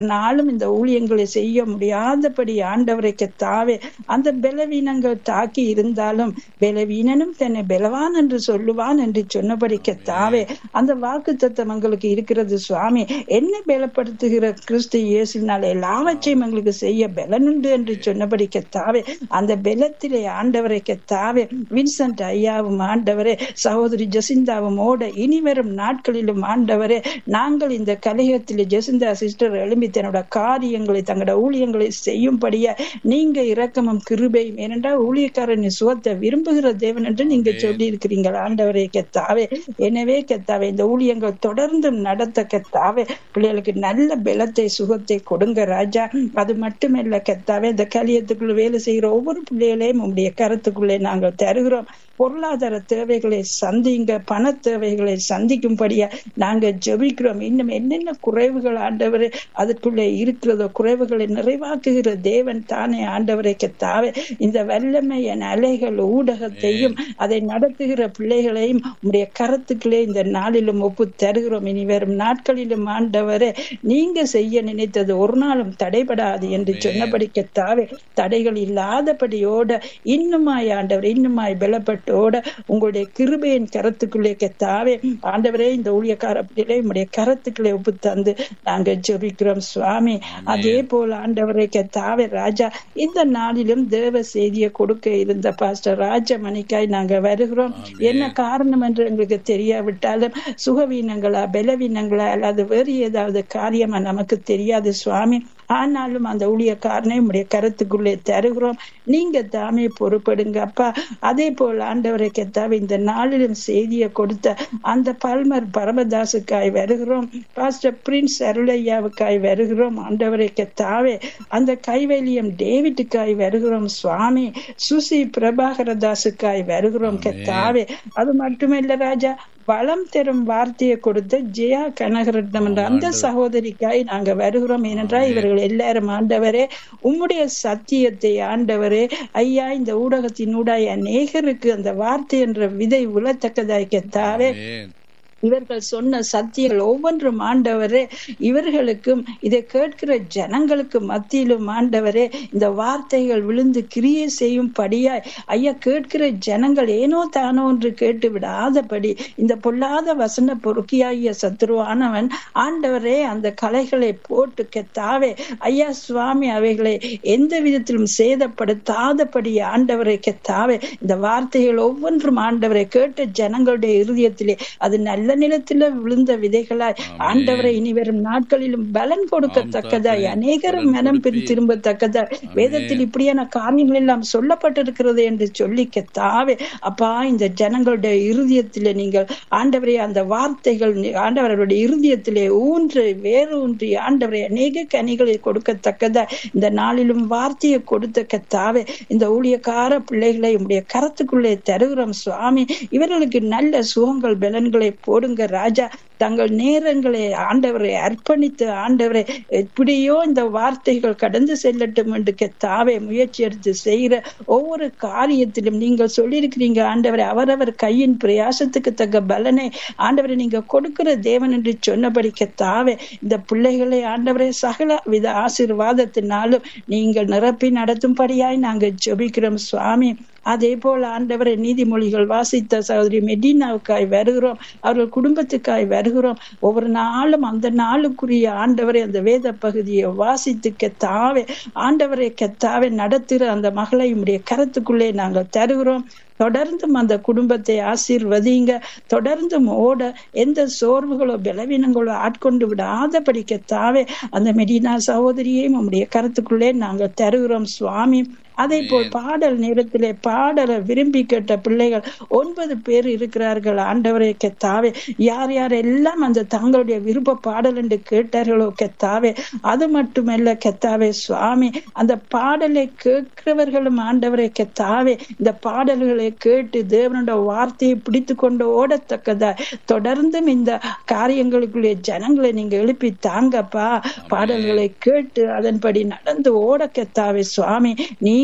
நாளும் இந்த ஊழியங்களை செய்ய முடியாதபடி ஆண்டவரை கத்தாவே அந்த பலவீனங்கள் தாக்கி இருந்தாலும் பலவீனனும் தன்னை பலவான் என்று சொல்லுவான் என்று சொன்னபடி கத்தாவே அந்த வாக்கு தத்துவம் எங்களுக்கு இருக்கிறது சுவாமி என்ன பலப்படுத்துகிற கிறிஸ்து இயேசுனால எல்லாவற்றையும் எங்களுக்கு செய்ய பலனுண்டு என்று சொன்னபடி கத்தாவே அந்த பலத்திலே ஆண்டவரை கத்தாவே வின்சென்ட் ஐயாவும் ஆண்டவரே சகோதரி ஜசிந்தாவும் ஓட இனி வரும் நாட்களிலும் ஆண்டவரே நாங்கள் இந்த கலிகத்திலே ஜெசிந்தா சிஸ்டர் எழும்பி தன்னோட காரியங்களை தங்களோட ஊழியங்களை செய்யும்படியா நீங்க இரக்கமும் கிருபையும் ஏனென்றால் ஊழியக்காரன் சுகத்தை விரும்புகிற தேவன் என்று நீங்க சொல்லி இருக்கிறீங்க ஆண்டவரே கெத்தாவே எனவே கெத்தாவே இந்த ஊழியங்கள் தொடர்ந்து நடத்த கெத்தாவே பிள்ளைகளுக்கு நல்ல பலத்தை சுகத்தை கொடுங்க ராஜா அது மட்டுமல்ல கெத்தாவே இந்த கலியத்துக்குள்ள வேலை செய்கிற ஒவ்வொரு பிள்ளைகளையும் உங்களுடைய கருத்துக்குள்ளே நாங்கள் தருகிறோம் பொருளாதார தேவைகளை சந்திங்க பண தேவைகளை சந்திக்கும்படியா நாங்க ஜெபிக்கிறோம் இன்னும் என்னென்ன குறைவுகள் ஆண்டவரே அதற்குள்ளே இருக்கிறதோ குறைவுகளை நிறைவாக்குகிற தேவன் தானே ஆண்டவரை கத்தாவே இந்த வல்லமை என் அலைகள் ஊடகத்தையும் அதை நடத்துகிற பிள்ளைகளையும் உடைய கருத்துக்களே இந்த நாளிலும் ஒப்பு தருகிறோம் இனி வரும் நாட்களிலும் ஆண்டவரே நீங்க செய்ய நினைத்தது ஒரு நாளும் தடைபடாது என்று சொன்னபடி கத்தாவே தடைகள் இல்லாதபடியோட இன்னுமாய் ஆண்டவர் இன்னுமாய் பலப்பட்டோட உங்களுடைய கிருபையின் கரத்துக்குள்ளே கத்தாவே ஆண்டவரே இந்த ஊழியக்கார பிள்ளைகளை உங்களுடைய கரத்துக்களை ஒப்பு தந்து நாங்க ஜெபிக்கிறோம் சுவாமி அதே போல ஆண்டவரை கத்தாவே ராஜா இந்த நாளிலும் தேவ செய்தியை கொடுக்க இருந்த பாஸ்டர் ராஜமணிக்காய் நாங்க வருகிறோம் என்ன காரணம் என்று எங்களுக்கு தெரியாவிட்டாலும் சுகவீனங்களா பலவீனங்களா அல்லது வேறு ஏதாவது காரியமா நமக்கு தெரியாது சுவாமி ஆனாலும் அந்த ஊழியக்காரனை உடைய கருத்துக்குள்ளே தருகிறோம் நீங்க தாமே பொறுப்படுங்க அப்பா அதே போல் ஆண்டவரை கெத்தாவே இந்த நாளிலும் செய்தியை கொடுத்த அந்த பல்மர் பரமதாசுக்காய் வருகிறோம் பாஸ்டர் பிரின்ஸ் அருளையாவுக்காய் வருகிறோம் ஆண்டவரை கெத்தாவே அந்த கைவேலியம் டேவிட்டுக்காய் வருகிறோம் சுவாமி சுசி பிரபாகரதாசுக்காய் வருகிறோம் கெத்தாவே அது மட்டுமல்ல ராஜா வளம் தரும் வார்த்தையை கொடுத்த ஜெயா கனகரட்னம் என்ற அந்த சகோதரிக்காய் நாங்க வருகிறோம் ஏனென்றால் இவர்கள் எல்லாரும் ஆண்டவரே உம்முடைய சத்தியத்தை ஆண்டவரே ஐயா இந்த ஊடகத்தின் ஊடாய் அநேகருக்கு அந்த வார்த்தை என்ற விதை உலத்தக்கதாய் கெத்தாவே இவர்கள் சொன்ன சத்தியங்கள் ஒவ்வொன்றும் ஆண்டவரே இவர்களுக்கும் இதை கேட்கிற ஜனங்களுக்கு மத்தியிலும் ஆண்டவரே இந்த வார்த்தைகள் விழுந்து கிரியை செய்யும் படியாய் ஐயா கேட்கிற ஜனங்கள் ஏனோ தானோ என்று கேட்டு விடாதபடி இந்த பொல்லாத வசன பொறுக்கியாகிய சத்துருவானவன் ஆண்டவரே அந்த கலைகளை போட்டு கெத்தாவே ஐயா சுவாமி அவைகளை எந்த விதத்திலும் சேதப்படுத்தாதபடி ஆண்டவரை கெத்தாவே இந்த வார்த்தைகள் ஒவ்வொன்றும் ஆண்டவரை கேட்ட ஜனங்களுடைய இருதயத்திலே அது நல்ல நிலத்தில விழுந்த விதைகளாய் ஆண்டவரை இனி வரும் நாட்களிலும் பலன் கொடுக்கத்தக்கதாய் அநேகரும் மனம் பின் திரும்பத்தக்கதாய் வேதத்தில் இப்படியான காரியங்கள் எல்லாம் சொல்லப்பட்டிருக்கிறது என்று சொல்லி கெத்தாவே அப்பா இந்த ஜனங்களுடைய இருதயத்திலே நீங்கள் ஆண்டவரே அந்த வார்த்தைகள் ஆண்டவர்களுடைய இருதயத்திலே ஊன்று வேறு ஊன்றி ஆண்டவரை அநேக கனிகளை கொடுக்கத்தக்கதா இந்த நாளிலும் வார்த்தையை கொடுத்த கத்தாவே இந்த ஊழியக்கார பிள்ளைகளை உடைய கரத்துக்குள்ளே தருகிறோம் சுவாமி இவர்களுக்கு நல்ல சுகங்கள் பலன்களை போடுங்க ராஜா தங்கள் நேரங்களை ஆண்டவரை அர்ப்பணித்து ஆண்டவரை எப்படியோ இந்த வார்த்தைகள் கடந்து செல்லட்டும் என்று கெத்தாவே முயற்சி எடுத்து செய்கிற ஒவ்வொரு காரியத்திலும் நீங்கள் சொல்லியிருக்கிறீங்க ஆண்டவரை அவரவர் கையின் பிரயாசத்துக்கு தக்க பலனை ஆண்டவரை நீங்க கொடுக்கிற தேவன் என்று சொன்னபடி கெத்தாவே இந்த பிள்ளைகளை ஆண்டவரை சகல வித ஆசீர்வாதத்தினாலும் நீங்கள் நிரப்பி நடத்தும்படியாய் நாங்கள் ஜெபிக்கிறோம் சுவாமி அதே போல ஆண்டவரை நீதிமொழிகள் வாசித்த சகோதரி மெடினாவுக்காய் வருகிறோம் அவர்கள் குடும்பத்துக்காய் வருகிறோம் ஒவ்வொரு நாளும் அந்த நாளுக்குரிய ஆண்டவரை அந்த வேத பகுதியை வாசித்து கெத்தாவே ஆண்டவரை கெத்தாவே நடத்துகிற அந்த மகளை உடைய கரத்துக்குள்ளே நாங்கள் தருகிறோம் தொடர்ந்தும் அந்த குடும்பத்தை ஆசீர்வதிங்க தொடர்ந்தும் ஓட எந்த சோர்வுகளோ பலவீனங்களோ ஆட்கொண்டு விடாதபடி கெத்தாவே அந்த மெடினா சகோதரியையும் உம்முடைய கருத்துக்குள்ளே நாங்கள் தருகிறோம் சுவாமி அதே போல் பாடல் நேரத்திலே பாடலை விரும்பி கேட்ட பிள்ளைகள் ஒன்பது பேர் இருக்கிறார்கள் ஆண்டவரை கெத்தாவே யார் யார் எல்லாம் அந்த தங்களுடைய விருப்ப பாடல் என்று கேட்டார்களோ கெத்தாவே அது மட்டுமல்ல கெத்தாவே சுவாமி அந்த பாடலை கேட்கிறவர்களும் ஆண்டவரை கெத்தாவே இந்த பாடல்களை கேட்டு தேவனோட வார்த்தையை பிடித்து கொண்டு ஓடத்தக்கதா தொடர்ந்தும் இந்த காரியங்களுக்குள்ளே ஜனங்களை நீங்க எழுப்பி தாங்கப்பா பாடல்களை கேட்டு அதன்படி நடந்து ஓட கெத்தாவே சுவாமி நீங்க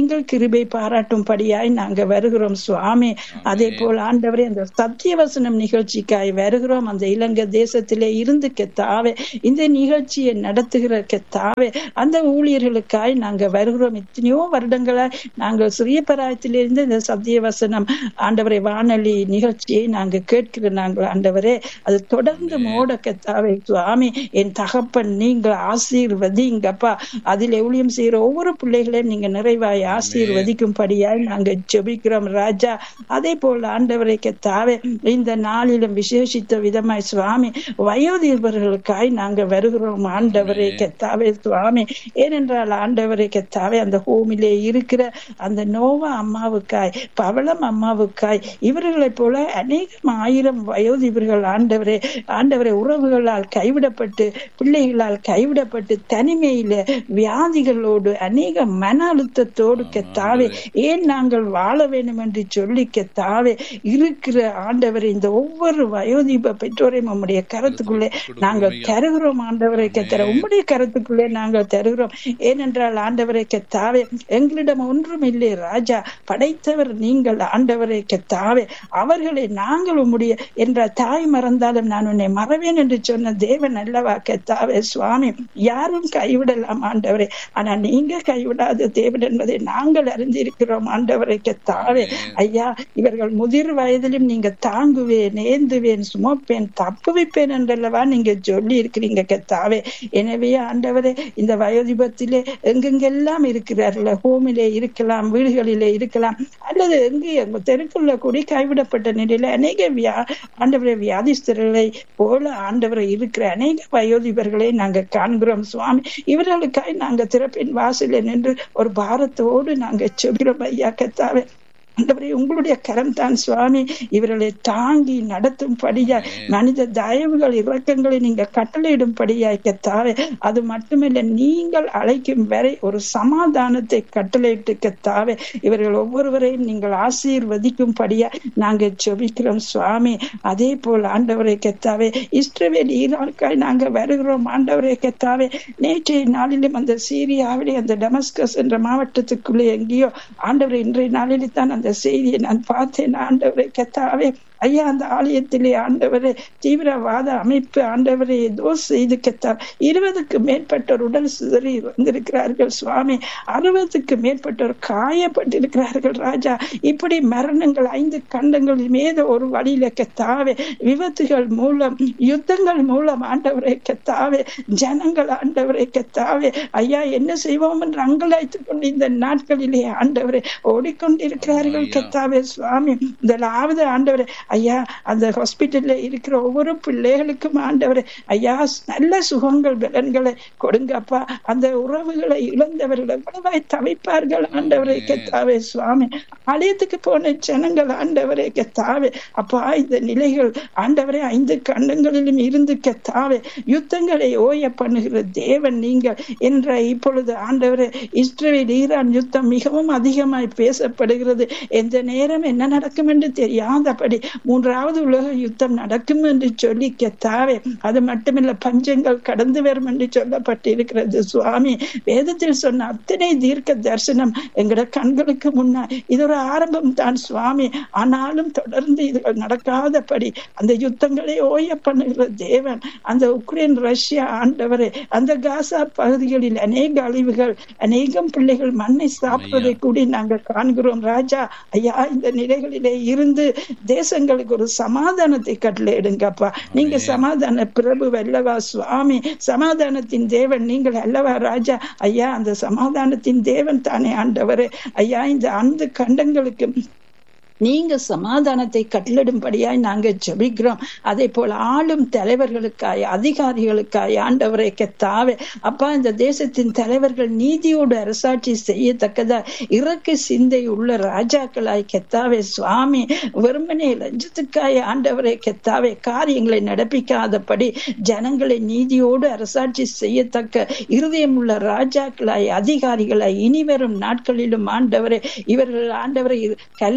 நீங்கள் கிருபை பாராட்டும்படியாய் நாங்க வருகிறோம் சுவாமி அதே போல் ஆண்டவரே அந்த சத்தியவசனம் நிகழ்ச்சிக்காய் வருகிறோம் அந்த இலங்கை தேசத்திலே இருந்து கெத்தாவே இந்த நிகழ்ச்சியை நடத்துகிற கெத்தாவே அந்த ஊழியர்களுக்காய் நாங்க வருகிறோம் எத்தனையோ வருடங்களாய் நாங்கள் சிறிய பராயத்திலிருந்து இந்த சத்தியவசனம் ஆண்டவரை வானொலி நிகழ்ச்சியை நாங்க கேட்கிற நாங்கள் ஆண்டவரே அது தொடர்ந்து மோட கெத்தாவே சுவாமி என் தகப்பன் நீங்கள் ஆசீர்வதிங்கப்பா அதில் ஊழியம் செய்யற ஒவ்வொரு பிள்ளைகளையும் நீங்க நிறைவாய் ஆசீர்வதிக்கும்படியாய் நாங்க ஜெபிக்கிறோம் ராஜா அதே போல் ஆண்டவரை கெத்தாவே இந்த நாளிலும் விசேஷித்த விதமாய் சுவாமி வயோதிபர்களுக்காய் நாங்க வருகிறோம் ஆண்டவரை கெத்தாவே சுவாமி ஏனென்றால் ஆண்டவரை கெத்தாவே அந்த ஹோமிலே இருக்கிற அந்த நோவா அம்மாவுக்காய் பவளம் அம்மாவுக்காய் இவர்களைப் போல அநேகம் ஆயிரம் வயோதிபர்கள் ஆண்டவரே ஆண்டவரை உறவுகளால் கைவிடப்பட்டு பிள்ளைகளால் கைவிடப்பட்டு தனிமையில வியாதிகளோடு அநேக மன அழுத்தத்தோடு கெத்தாவே ஏன் நாங்கள் வாழ வேண்டும் என்று சொல்லி கெத்தாவே இருக்கிற ஆண்டவரை இந்த ஒவ்வொரு வயோதிப பெற்றோரையும் உம்முடைய கருத்துக்குள்ளே நாங்கள் தருகிறோம் ஆண்டவரை கெத்தர உம்முடைய கருத்துக்குள்ளே நாங்கள் தருகிறோம் ஏனென்றால் ஆண்டவரை கெத்தாவே எங்களிடம் ஒன்றும் இல்லை ராஜா படைத்தவர் நீங்கள் ஆண்டவரை கெத்தாவே அவர்களை நாங்கள் உம்முடைய என்ற தாய் மறந்தாலும் நான் உன்னை மறவேன் என்று சொன்ன தேவன் அல்லவா கெத்தாவே சுவாமி யாரும் கைவிடலாம் ஆண்டவரே ஆனா நீங்க கைவிடாத தேவன் என்பதை நாங்கள் அறிந்திருக்கிறோம் ஆண்டவரை கெத்தாவே ஐயா இவர்கள் முதிர் வயதிலும் நீங்க தாங்குவேன் ஏந்துவேன் சுமப்பேன் தப்புவிப்பேன் என்றல்லவா நீங்க சொல்லி இருக்கிறீங்க கெத்தாவே எனவே ஆண்டவரே இந்த வயோதிபத்திலே எங்கெங்கெல்லாம் இருக்கிறார்கள் ஹோமிலே இருக்கலாம் வீடுகளிலே இருக்கலாம் அல்லது எங்கே தெருக்குள்ள கூடி கைவிடப்பட்ட நிலையில அநேக வியா ஆண்டவரை வியாதிஸ்தர்களை போல ஆண்டவரை இருக்கிற அநேக வயோதிபர்களை நாங்க காண்கிறோம் சுவாமி இவர்களுக்காய் நாங்க திறப்பின் வாசல நின்று ஒரு பாரத்தோடு நாங்க சொல்கிறோம் ஐயா கத்தாவே ஆண்டவரே உங்களுடைய கரம் தான் சுவாமி இவர்களை தாங்கி நடத்தும் படியாய் மனித தயவுகள் இறக்கங்களை நீங்க கட்டளையிடும்படியாய் கத்தாவே அது மட்டுமில்ல நீங்கள் அழைக்கும் வரை ஒரு சமாதானத்தை கட்டளையிட்டு கத்தாவே இவர்கள் ஒவ்வொருவரையும் நீங்கள் ஆசீர்வதிக்கும்படியா நாங்க ஜெபிக்கிறோம் சுவாமி அதே போல் ஆண்டவரை கெத்தாவே இஸ்ரவேல் ஈராக்காய் நாங்க வருகிறோம் ஆண்டவரை கெத்தாவே நேற்றைய நாளிலும் அந்த சீரியாவிலே அந்த டமஸ்கஸ் என்ற மாவட்டத்துக்குள்ளே எங்கேயோ ஆண்டவரை இன்றைய நாளிலே தான் அந்த செய்தியை நான் பார்த்தேன் ஆண்டவரை கெத்தாவே ஐயா அந்த ஆலயத்திலே ஆண்டவரே தீவிரவாத அமைப்பு ஆண்டவரை ஏதோ செய்து கெத்தார் இருபதுக்கு மேற்பட்டோர் உடல் சிதறி வந்திருக்கிறார்கள் சுவாமி அறுபதுக்கு மேற்பட்டோர் காயப்பட்டிருக்கிறார்கள் ராஜா இப்படி மரணங்கள் ஐந்து கண்டங்கள் மீது ஒரு வழியில கெத்தாவே விபத்துகள் மூலம் யுத்தங்கள் மூலம் ஆண்டவரை கெத்தாவே ஜனங்கள் ஆண்டவரை கெத்தாவே ஐயா என்ன செய்வோம் என்று அங்கலாய்த்துக் கொண்டு இந்த நாட்களிலே ஆண்டவரை ஓடிக்கொண்டிருக்கிறார்கள் கெத்தாவே சுவாமி முதலாவது ஆண்டவரை ஐயா அந்த ஹாஸ்பிட்டல்ல இருக்கிற ஒவ்வொரு பிள்ளைகளுக்கும் ஆண்டவர் ஐயா நல்ல சுகங்கள் பலன்களை கொடுங்கப்பா அந்த உறவுகளை இழந்தவர்கள் எவ்வளவாய் தவிப்பார்கள் ஆண்டவரை கெத்தாவே சுவாமி ஆலயத்துக்கு போன ஜனங்கள் ஆண்டவரை கெத்தாவே அப்பா இந்த நிலைகள் ஆண்டவரை ஐந்து கண்டங்களிலும் இருந்து கெத்தாவே யுத்தங்களை ஓய பண்ணுகிற தேவன் நீங்கள் என்ற இப்பொழுது ஆண்டவரை இஸ்ரேல் ஈரான் யுத்தம் மிகவும் அதிகமாய் பேசப்படுகிறது எந்த நேரம் என்ன நடக்கும் என்று தெரியாதபடி மூன்றாவது உலக யுத்தம் நடக்கும் என்று சொல்லி கெத்தாவே அது மட்டுமில்ல பஞ்சங்கள் கடந்து வரும் என்று சொல்லப்பட்டிருக்கிறது சுவாமி வேதத்தில் சொன்ன அத்தனை தீர்க்க தரிசனம் எங்கட கண்களுக்கு முன்னா இது ஒரு ஆரம்பம் தான் சுவாமி ஆனாலும் தொடர்ந்து இதுகள் நடக்காதபடி அந்த யுத்தங்களை ஓய பண்ணுகிற தேவன் அந்த உக்ரைன் ரஷ்யா ஆண்டவரே அந்த காசா பகுதிகளில் அநேக அழிவுகள் அநேகம் பிள்ளைகள் மண்ணை சாப்பிடுவதை கூடி நாங்கள் காண்கிறோம் ராஜா ஐயா இந்த நிலைகளிலே இருந்து தேசங்களுக்கு ஒரு சமாதானத்தை கட்டளையிடுங்கப்பா நீங்க சமாதான பிரபு அல்லவா சுவாமி சமாதானத்தின் தேவன் நீங்கள் அல்லவா ராஜா ஐயா அந்த சமாதானத்தின் தேவன் தானே ஆண்டவரே ஐயா இந்த அந்த கண்டங்களுக்கு நீங்க சமாதானத்தை கட்டளிடும்படியாய் நாங்க ஜபிக்கிறோம் அதே போல ஆளும் தலைவர்களுக்காய் அதிகாரிகளுக்காய் ஆண்டவரை கெத்தாவே அப்பா இந்த தேசத்தின் தலைவர்கள் நீதியோடு அரசாட்சி செய்யத்தக்கதா இறக்க சிந்தை உள்ள ராஜாக்களாய் கெத்தாவே சுவாமி வெறுமனே லஞ்சத்துக்காய் ஆண்டவரை கெத்தாவே காரியங்களை நடப்பிக்காதபடி ஜனங்களை நீதியோடு அரசாட்சி செய்யத்தக்க இருதயம் உள்ள ராஜாக்களாய் அதிகாரிகளாய் இனிவரும் நாட்களிலும் ஆண்டவரை இவர்கள் ஆண்டவரை கல்லான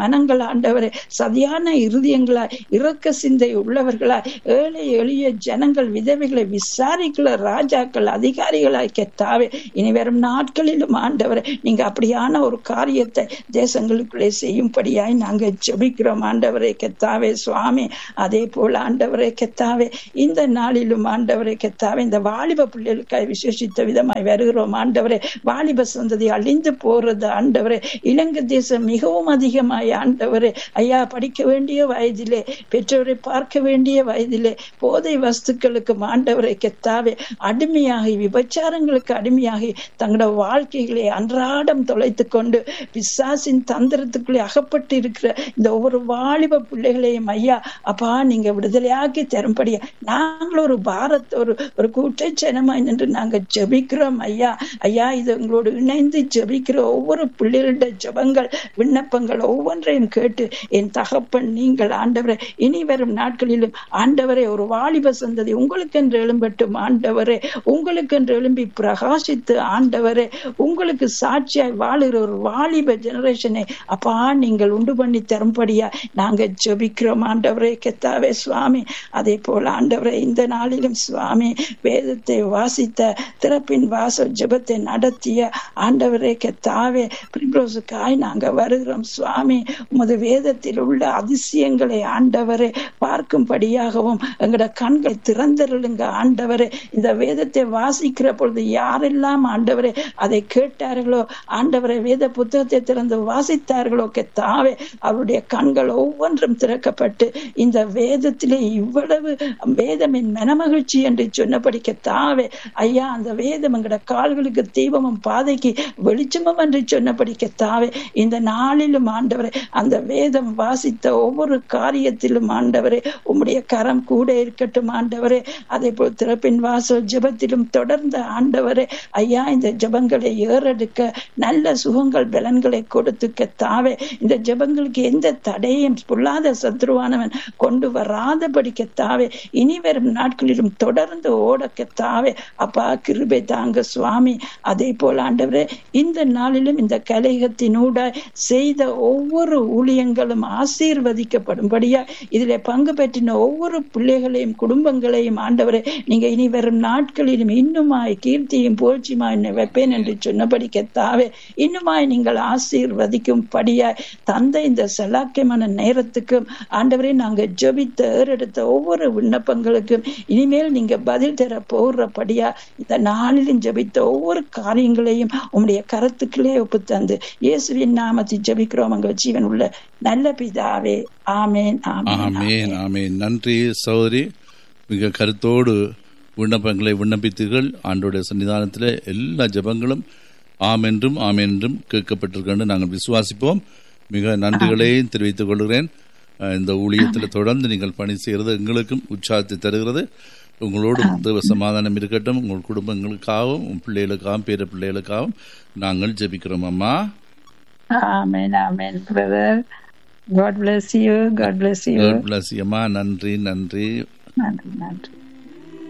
மனங்கள் ஆண்டவரே சதியான இருதயங்களாய் இரக்க சிந்தை உள்ளவர்களாய் ஏழை எளிய ஜனங்கள் விதவைகளை விசாரிக்கிற ராஜாக்கள் அதிகாரிகளாய் கெத்தாவே இனி வரும் நாட்களிலும் ஆண்டவரை நீங்க அப்படியான ஒரு காரியத்தை தேசங்களுக்குள்ளே செய்யும்படியாய் நாங்க ஜெபிக்கிறோம் ஆண்டவரை கெத்தாவே சுவாமி அதே போல ஆண்டவரை கெத்தாவே இந்த நாளிலும் ஆண்டவரை கெத்தாவே இந்த வாலிப பிள்ளைகளுக்காய் விசேஷித்த விதமாய் வருகிறோம் ஆண்டவரே வாலிப சந்ததி அழிந்து போறது ஆண்டவரே இலங்கை தேசம் மிகவும் அதிகமாய் ஆண்டவரே ஐயா படிக்க வேண்டிய வயதிலே பெற்றோரை பார்க்க வேண்டிய வயதிலே போதை வஸ்துக்களுக்கு ஆண்டவரை கெத்தாவே அடிமையாகி விபச்சாரங்களுக்கு அடிமையாகி தங்களோட வாழ்க்கைகளை அன்றாடம் தொலைத்து கொண்டு பிசாசின் தந்திரத்துக்குள்ளே அகப்பட்டு இருக்கிற இந்த ஒவ்வொரு வாலிப பிள்ளைகளையும் ஐயா அப்பா நீங்க விடுதலையாக்கி தரும்படியா நாங்கள் ஒரு பாரத் ஒரு ஒரு கூட்டச்சனமாய் நின்று நாங்க ஜெபிக்கிறோம் ஐயா ஐயா இது உங்களோடு இணைந்து ஜெபிக்கிற ஒவ்வொரு பிள்ளைகளுடைய ஜெபங்கள் விண்ணப்பங்கள் ஒவ்வொன்றையும் கேட்டு என் தகப்பன் நீங்கள் ஆண்டவரை இனி வரும் நாட்களிலும் ஆண்டவரே ஒரு வாலிப சந்ததி உங்களுக்கென்று எழும்பட்டும் ஆண்டவரே உங்களுக்கென்று எழும்பி பிரகாசித்து ஆண்டவரே உங்களுக்கு சாட்சியாய் வாழுகிற ஒரு வாலிப ஜெனரேஷனை அப்பா நீங்கள் உண்டு பண்ணி தரும்படியா நாங்க ஜெபிக்கிறோம் ஆண்டவரே கெத்தாவே சுவாமி அதே போல ஆண்டவரே இந்த நாளிலும் சுவாமி வேதத்தை வாசித்த திறப்பின் வாசல் ஜெபத்தை நடத்திய ஆண்டவரே கெத்தாவே பிரிப்ரோசுக்காய் நாங்க வருகிறோம் சுவாமி உமது வேதத்தில் உள்ள அதிசயங்களை ஆண்டவரே பார்க்கும்படியாகவும் எங்களோட கண்கள் திறந்தருளுங்க ஆண்டவரே இந்த வேதத்தை வாசிக்கிற பொழுது யாரெல்லாம் ஆண்டவரே அதை கேட்டார்களோ ஆண்டவரை வேத புத்தகத்தை திறந்து வாசித்தார்களோ கெத்தாவே அவருடைய கண்கள் ஒவ்வொன்றும் திறக்கப்பட்டு இந்த வேதத்திலே இவ்வளவு வேதமின் மனமகிழ்ச்சி என்று சொன்னபடி கெத்தாவே ஐயா அந்த வேதம் எங்களோட கால்களுக்கு தீபமும் பாதைக்கு வெளிச்சமும் என்று சொன்னபடி கெத்தாவே இந்த நாளிலும் ஆண்டவரை அந்த வேதம் வாசித்த ஒவ்வொரு காரியத்திலும் ஆண்டவரே உம்முடைய கரம் கூட இருக்கட்டும் ஆண்டவரே அதே போல் திறப்பின் வாசல் ஜெபத்திலும் தொடர்ந்த ஆண்டவரே ஐயா இந்த ஜெபங்களை ஏறெடுக்க நல்ல சுகங்கள் பலன்களை கொடுத்து கெத்தாவே இந்த ஜெபங்களுக்கு எந்த தடையும் பொல்லாத சத்ருவானவன் கொண்டு வராதபடி கெத்தாவே இனி வரும் நாட்களிலும் தொடர்ந்து ஓட கெத்தாவே அப்பா கிருபை தாங்க சுவாமி அதே போல ஆண்டவரே இந்த நாளிலும் இந்த கலையகத்தினூட செய்த ஒவ்வொரு ஊழியங்களும் ஆசீர்வதிக்கப்படும்படியா இதுல பங்கு பெற்றின ஒவ்வொரு பிள்ளைகளையும் குடும்பங்களையும் ஆண்டவரே நீங்க இனி வரும் நாட்களிலும் இன்னுமாய் கீர்த்தியும் புகழ்ச்சியுமாய் வைப்பேன் என்று சொன்னபடி கெத்தாவே இன்னுமாய் நீங்கள் ஆசீர்வதிக்கும் படியாய் தந்த இந்த செலாக்கியமான நேரத்துக்கும் ஆண்டவரே நாங்க ஜபித்த ஏறெடுத்த ஒவ்வொரு விண்ணப்பங்களுக்கும் இனிமேல் நீங்க பதில் தர போடுறபடியா இந்த நாளிலும் ஜபித்த ஒவ்வொரு காரியங்களையும் உங்களுடைய கருத்துக்களே ஒப்பு தந்து இயேசுவின் நாமத்தை ஜபிக்கிறோம் அங்க ஜீவன் உள்ள நல்ல பிதாவே ஆமேன் ஆமேன் ஆமேன் ஆமேன் நன்றி சகோதரி மிக கருத்தோடு விண்ணப்பங்களை விண்ணப்பித்தீர்கள் ஆண்டோடைய சன்னிதானத்தில் எல்லா ஜெபங்களும் ஆம் என்றும் ஆம் என்றும் கேட்கப்பட்டிருக்கின்ற நாங்கள் விசுவாசிப்போம் மிக நன்றிகளையும் தெரிவித்துக் கொள்கிறேன் அஹ், இந்த ஊழியத்தில் தொடர்ந்து நீங்கள் பணி செய்கிறது எங்களுக்கும் உற்சாகத்தை தருகிறது உங்களோடு தேவ சமாதானம் இருக்கட்டும் உங்கள் குடும்பங்களுக்காகவும் உங்கள் பிள்ளைகளுக்காகவும் பேர பிள்ளைகளுக்காகவும் நாங்கள் ஜெபிக்கிறோம் அம்மா amen amen brother God bless you God bless you God bless you, அம்மா நன்றி நன்றி நன்றி நன்றி